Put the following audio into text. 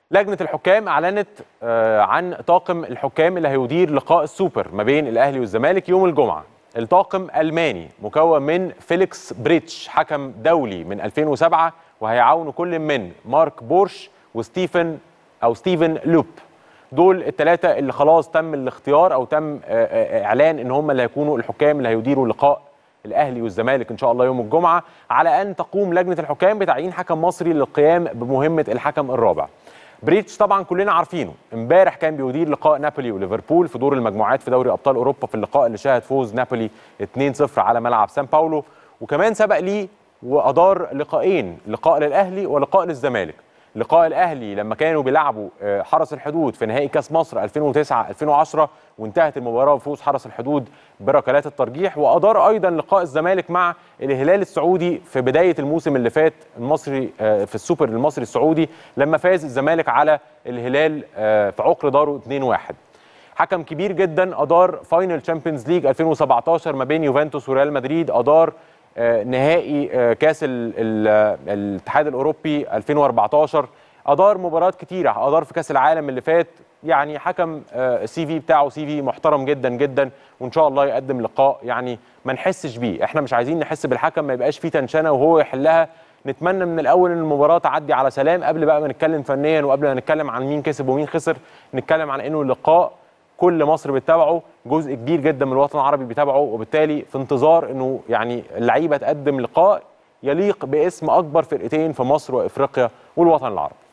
لجنة الحكام أعلنت آه، عن طاقم الحكام اللي هيدير لقاء السوبر ما بين الأهلي والزمالك يوم الجمعة الطاقم ألماني مكون من فيليكس بريتش حكم دولي من 2007 وهيعاونوا كل من مارك بورش وستيفن أو ستيفن لوب دول الثلاثة اللي خلاص تم الاختيار أو تم آه، آه، إعلان إن هم اللي هيكونوا الحكام اللي هيديروا لقاء الاهلي والزمالك ان شاء الله يوم الجمعه على ان تقوم لجنه الحكام بتعيين حكم مصري للقيام بمهمه الحكم الرابع بريتش طبعا كلنا عارفينه امبارح كان بيدير لقاء نابولي وليفربول في دور المجموعات في دوري ابطال اوروبا في اللقاء اللي شهد فوز نابولي 2-0 على ملعب سان باولو وكمان سبق ليه وادار لقاءين لقاء للاهلي ولقاء للزمالك لقاء الاهلي لما كانوا بيلعبوا آه، حرس الحدود في نهائي كاس مصر 2009 2010 وانتهت المباراه بفوز حرس الحدود بركلات الترجيح وادار ايضا لقاء الزمالك مع الهلال السعودي في بدايه الموسم اللي فات المصري آه، في السوبر المصري السعودي لما فاز الزمالك على الهلال آه، في عقر داره 2-1 حكم كبير جدا ادار فاينل تشامبيونز ليج 2017 ما بين يوفنتوس وريال مدريد ادار آه، نهائي آه، كاس ال- ال- آه، الاتحاد الاوروبي 2014 ادار مباريات كتيره ادار في كاس العالم اللي فات يعني حكم السي في بتاعه سي في محترم جدا جدا وان شاء الله يقدم لقاء يعني ما نحسش بيه احنا مش عايزين نحس بالحكم ما يبقاش فيه تنشنه وهو يحلها نتمنى من الاول ان المباراه تعدي على سلام قبل بقى ما نتكلم فنيا وقبل ما نتكلم عن مين كسب ومين خسر نتكلم عن انه اللقاء كل مصر بتتابعه جزء كبير جدا من الوطن العربي بيتابعه وبالتالي في انتظار انه يعني اللعيبه تقدم لقاء يليق باسم اكبر فرقتين في مصر وافريقيا والوطن العربي